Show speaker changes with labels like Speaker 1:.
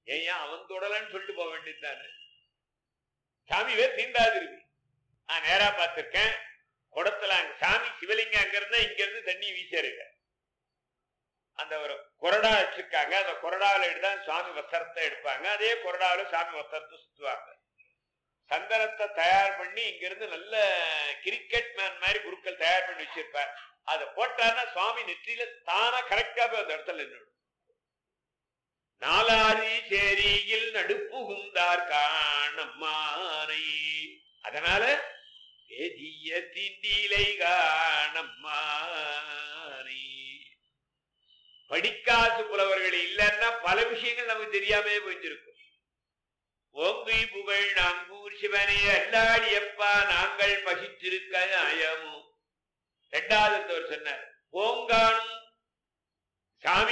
Speaker 1: ஏன் ஏன் அவன் தொடலன்னு சொல்லிட்டு போக வேண்டியதுதானே சாமிவே தீண்டாது இருக்கு நான் நேரா பார்த்திருக்கேன் குடத்துல அங்க சாமி சிவலிங்கம் அங்க இருந்தா இங்க இருந்து தண்ணி வீச இருக்க அந்த ஒரு கொரடா வச்சிருக்காங்க அந்த கொரடாவில எடுத்து சுவாமி வஸ்திரத்தை எடுப்பாங்க அதே கொரடாவில சாமி வஸ்திரத்தை சுத்துவாங்க சந்தனத்தை தயார் பண்ணி இங்க இருந்து நல்ல கிரிக்கெட் மேன் மாதிரி குருக்கள் தயார் பண்ணி வச்சிருப்பார் அதை போட்டாருன்னா சுவாமி நெற்றியில தானா கரெக்டா போய் அந்த இடத்துல நின்று நாலாரி சேரியில் நடுப்புகுந்தார் காணம்மானை அதனால வேதிய திண்டிலை காணம்மானை படிக்காசு புலவர்கள் இல்லைன்னா பல விஷயங்கள் நமக்கு தெரியாமே போயிருக்கும் ஓங்கி புகழ் நாங்கூர் சிவனே அல்லாடியப்பா நாங்கள் பசித்திருக்க நியாயமோ இரண்டாவது சொன்னார் ஓங்கானும் சாமி